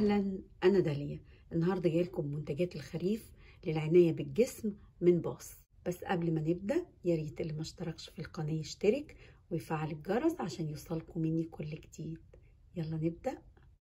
اهلا انا داليا النهارده جايلكم منتجات الخريف للعنايه بالجسم من باص بس قبل ما نبدا يا ريت اللي ما اشتركش في القناه يشترك ويفعل الجرس عشان يوصلكم مني كل جديد يلا نبدا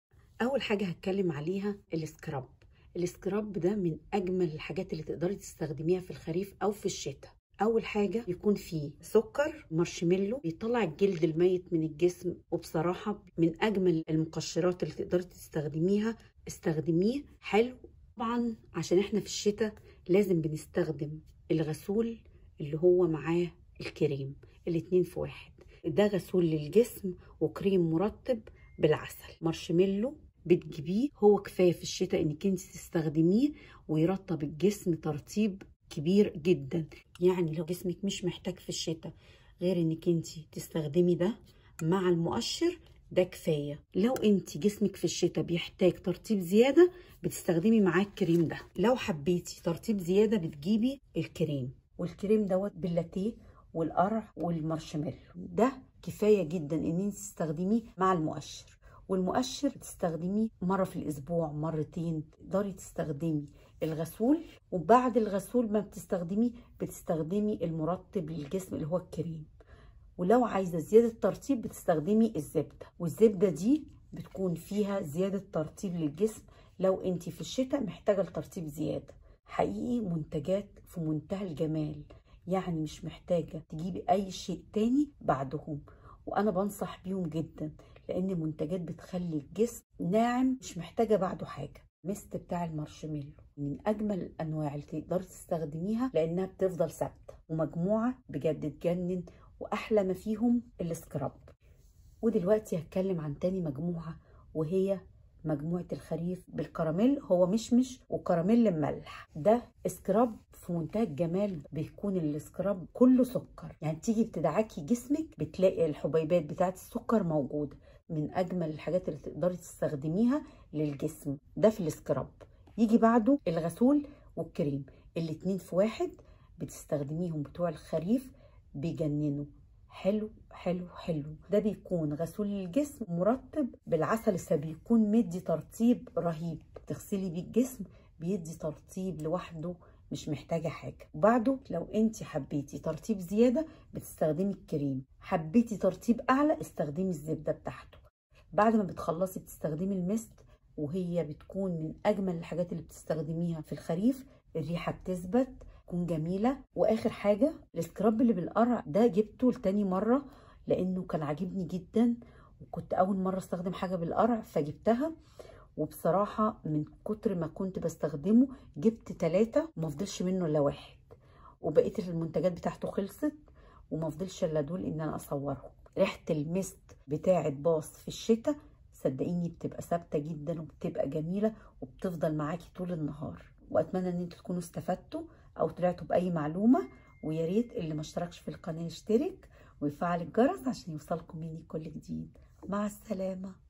اول حاجه هتكلم عليها السكراب السكراب ده من اجمل الحاجات اللي تقدري تستخدميها في الخريف او في الشتاء اول حاجه يكون فيه سكر مارشميلو بيطلع الجلد الميت من الجسم وبصراحه من اجمل المقشرات اللي تقدري تستخدميها استخدميه حلو طبعا عشان احنا في الشتاء لازم بنستخدم الغسول اللي هو معاه الكريم الاتنين في واحد ده غسول للجسم وكريم مرطب بالعسل مارشميلو بتجيبيه هو كفايه في الشتاء انك انت تستخدميه ويرطب الجسم ترطيب كبير جدا يعني لو جسمك مش محتاج في الشتاء غير انك انت تستخدمي ده مع المؤشر ده كفايه لو انت جسمك في الشتاء بيحتاج ترطيب زياده بتستخدمي معاه الكريم ده لو حبيتي ترطيب زياده بتجيبي الكريم والكريم دوت باللاتيه والقرع والمارشميلو ده كفايه جدا ان انت تستخدميه مع المؤشر والمؤشر تستخدميه مرة في الأسبوع مرتين تقدري تستخدمي الغسول وبعد الغسول ما بتستخدميه بتستخدمي المرطب للجسم اللي هو الكريم ولو عايزة زيادة ترطيب بتستخدمي الزبدة والزبدة دي بتكون فيها زيادة ترطيب للجسم لو انت في الشتاء محتاجة لترطيب زيادة حقيقي منتجات في منتهى الجمال يعني مش محتاجة تجيبي أي شيء تاني بعدهم وأنا بنصح بيهم جدا لان منتجات بتخلي الجسم ناعم مش محتاجه بعده حاجه ميست بتاع المارشميلو من اجمل الانواع اللي تقدري تستخدميها لانها بتفضل ثابته ومجموعه بجد تجنن واحلى ما فيهم السكراب ودلوقتي هتكلم عن تاني مجموعه وهي مجموعة الخريف بالكراميل هو مشمش وكراميل مملح ده سكراب في منتهى الجمال بيكون السكراب كله سكر يعني تيجي بتدعكي جسمك بتلاقي الحبيبات بتاعت السكر موجودة من اجمل الحاجات اللي تقدري تستخدميها للجسم ده في السكراب يجي بعده الغسول والكريم الاتنين في واحد بتستخدميهم بتوع الخريف بيجننوا حلو حلو حلو ده بيكون غسول للجسم مرطب بالعسل السبيل بيكون مدي ترطيب رهيب تغسلي بيه الجسم بيدي ترطيب لوحده مش محتاجة حاجة وبعده لو انت حبيتي ترطيب زيادة بتستخدمي الكريم حبيتي ترطيب اعلى استخدمي الزبدة بتاعته بعد ما بتخلصي بتستخدمي المست وهي بتكون من اجمل الحاجات اللي بتستخدميها في الخريف الريحة بتثبت تكون جميلة واخر حاجة السكراب اللي بالقرع ده جبته لتاني مرة لانه كان عاجبني جدا وكنت اول مرة استخدم حاجة بالقرع فجبتها وبصراحة من كتر ما كنت بستخدمه جبت ثلاثة وما فضلش منه الا واحد وبقية المنتجات بتاعته خلصت وما فضلش الا دول ان انا اصورهم ريحة المست بتاعة باص في الشتاء صدقيني بتبقى ثابتة جدا وبتبقى جميلة وبتفضل معاكي طول النهار واتمنى ان انتوا تكونوا استفدتوا او طلعتوا باي معلومة ويا ريت اللي ما اشتركش في القناة يشترك ويفعل الجرس عشان يوصلكم مني كل جديد مع السلامة